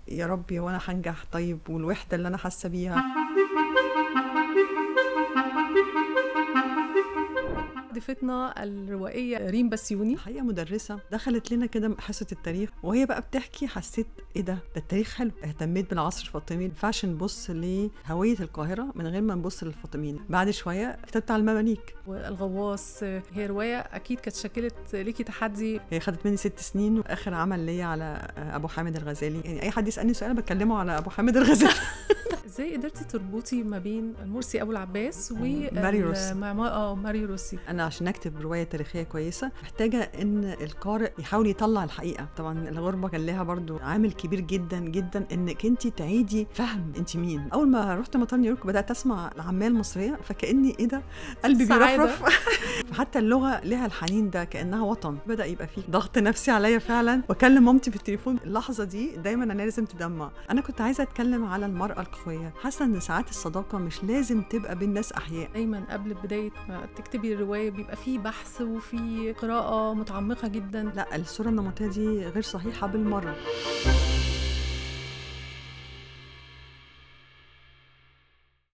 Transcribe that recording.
يا ربي وانا هنجح طيب والوحده اللي انا حاسه بيها ضيفتنا الروائيه ريم بسيوني الحقيقه مدرسه دخلت لنا كده حصه التاريخ وهي بقى بتحكي حسيت ايه ده ده التاريخ حلو اهتميت بالعصر الفاطمي ما ينفعش نبص لهويه القاهره من غير ما نبص للفاطميين بعد شويه كتبت على المماليك والغواص هي روايه اكيد كانت شكلت ليكي تحدي هي خدت مني ست سنين واخر عمل ليا على ابو حامد الغزالي يعني اي حد يسالني سؤال بكلمه على ابو حامد الغزالي ازاي قدرتي تربطي ما بين مرسي ابو العباس و ماري روسي. المعمار اه ماري روسي انا عشان اكتب روايه تاريخيه كويسه محتاجه ان القارئ يحاول يطلع الحقيقه طبعا الغربه كان لها برضو عامل كبير جدا جدا انك انت تعيدي فهم انت مين اول ما رحت مطار نيويورك بدات اسمع العاميه المصريه فكاني ايه ده قلبي سعادة. بيرفرف فحتى اللغه لها الحنين ده كانها وطن بدا يبقى فيه ضغط نفسي عليا فعلا واكلم مامتي في التليفون اللحظه دي دايما انا لازم تدمع انا كنت عايزه اتكلم على المراه القويه حاسه ان ساعات الصداقه مش لازم تبقى بين ناس احياء دايما قبل بدايه ما تكتبي الروايه بيبقى فيه بحث وفي قراءه متعمقه جدا لا الصوره النمطيه دي غير صحيحه بالمره